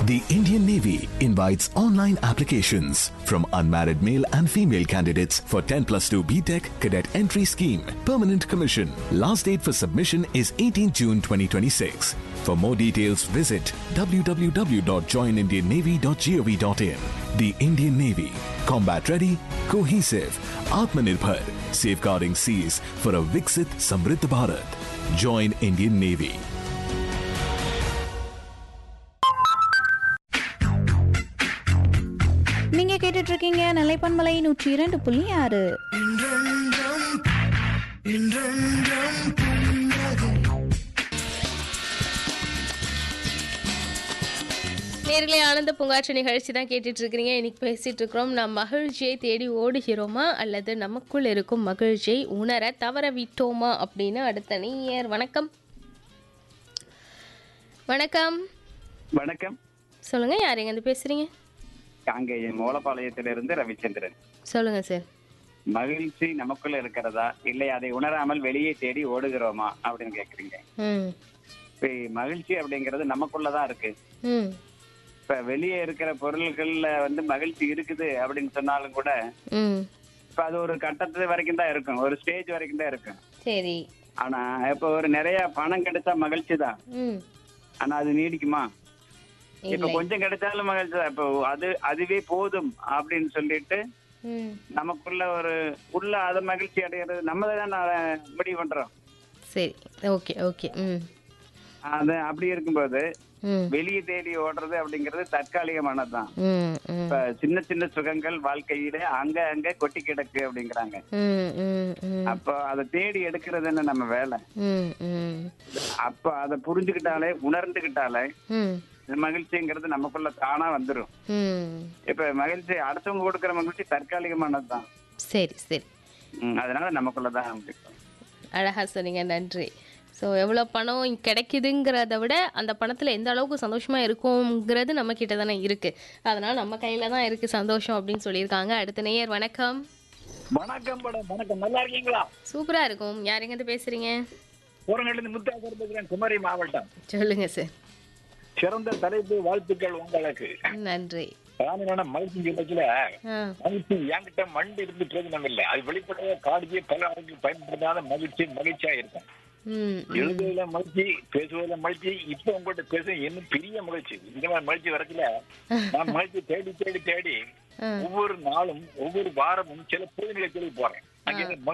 The Indian Navy invites online applications from unmarried male and female candidates for 10 plus 2 BTEC cadet entry scheme, permanent commission. Last date for submission is 18 June 2026. For more details, visit www.joinindiannavy.gov.in. The Indian Navy, combat ready, cohesive, Atmanirbhar, safeguarding seas for a Viksit Samriddh Bharat. Join Indian Navy. நீங்க கேட்டுட்டு இருக்கீங்க நிலைப்பன்மலை நூற்றி இரண்டு புள்ளி ஆறு நேர்களே ஆனந்த பூங்காற்று நிகழ்ச்சி தான் கேட்டுட்டு இருக்கிறீங்க இன்னைக்கு பேசிட்டு இருக்கிறோம் நாம் மகிழ்ச்சியை தேடி ஓடுகிறோமா அல்லது நமக்குள் இருக்கும் மகிழ்ச்சியை உணர தவற விட்டோமா அப்படின்னு அடுத்த நீயர் வணக்கம் வணக்கம் வணக்கம் சொல்லுங்க யார் எங்கேருந்து பேசுறீங்க காங்கேயம் மூலப்பாளையத்திலிருந்து ரவிச்சந்திரன் சொல்லுங்க சார் மகிழ்ச்சி நமக்குள்ள இருக்கிறதா இல்லை அதை உணராமல் வெளியே தேடி ஓடுகிறோமா அப்படின்னு கேக்குறீங்க ம் இப்ப மகிழ்ச்சி அப்படிங்கிறது நமக்குள்ளதான் இருக்கு ம் இப்ப வெளியே இருக்கிற பொருள்கள்ல வந்து மகிழ்ச்சி இருக்குது அப்படின்னு சொன்னாலும் கூட ம் இப்ப அது ஒரு கட்டத்து வரைக்கும் தான் இருக்கும் ஒரு ஸ்டேஜ் வரைக்கும் தான் இருக்கும் சரி ஆனா இப்ப ஒரு நிறைய பணம் கிடைச்சா மகிழ்ச்சி தான் ம் ஆனா அது நீடிக்குமா இப்ப இல்லை கொஞ்சம் கிடைச்சாலும் மகிழ்ச்சி தான் இப்ப அது அதுவே போதும் அப்படின்னு சொல்லிட்டு ம் நமக்குள்ள ஒரு உள்ள அத மகிழ்ச்சி அடைகிறது நம்ம தான் முடிவு பண்றோம் சரி ஓகே ஓகே ம் அது அப்படி இருக்கும்போது ம் வெளியே தேடி ஓடுறது அப்படிங்கிறது தற்காலிகமானதுதான் ம் ம் இப்ப சின்ன சின்ன சுகங்கள் வாழ்க்கையில அங்க அங்க கொட்டி கிடக்கு அப்படிங்கிறாங்க ம் ம் ம் அப்போ அதை தேடி எடுக்கிறது என்ன நம்ம வேலை ம் ம் அப்ப அதை புரிஞ்சுக்கிட்டாலே உணர்ந்துகிட்டாலே ம் இந்த மகிழ்ச்சிங்கிறது நமக்குள்ள தானா வந்துடும் ம் இப்ப மகிழ்ச்சி அடுத்தவங்க கொடுக்கிற மகிழ்ச்சி தற்காலிகமானதுதான் சரி சரி ம், அதனால நமக்குள்ளதான் இருக்கும் அழகா சொன்னீங்க நன்றி ஸோ எவ்வளோ பணம் கிடைக்குதுங்கிறத விட அந்த பணத்தில் எந்த அளவுக்கு சந்தோஷமா இருக்குங்கிறது நம்ம கிட்ட தானே இருக்கு அதனால நம்ம கையில தான் இருக்கு சந்தோஷம் அப்படின்னு சொல்லியிருக்காங்க அடுத்த நேயர் வணக்கம் வணக்கம் மேடம் வணக்கம் நல்லா இருக்கீங்களா சூப்பரா இருக்கும் யார் எங்கேருந்து பேசுறீங்க ஊரங்கள்ல முத்தாசர் பேசுறேன் குமரி மாவட்டம் சொல்லுங்க சார் சிறந்த தலைப்பு வாழ்த்துக்கள் உங்களுக்கு நன்றி ராணியான மகிழ்ச்சி நிகழ்ச்சியில ஆ மகிழ்ச்சி என்கிட்ட மண்டு இருந்து பிரயோஜனம் இல்லை அது வெளிப்படையா காடியே பல ஆளுக்கு பயன்படுத்தாத மகிழ்ச்சி மகிழ்ச்சியா இருக்கும் ம் ம். எழுதுவதில மகிழ்ச்சி பேசுவதில மகிழ்ச்சி இப்ப உங்கள்கிட்ட பேச இன்னும் பெரிய மகிழ்ச்சி இந்த மாதிரி மகிழ்ச்சி வரத்துல நான் மகிழ்ச்சி தேடி தேடி தேடி ஆ. ஒவ்வொரு நாளும் ஒவ்வொரு வாரமும் சில பொது நிகழ்ச்சிகளுக்கு போறேன் அங்க இருந்து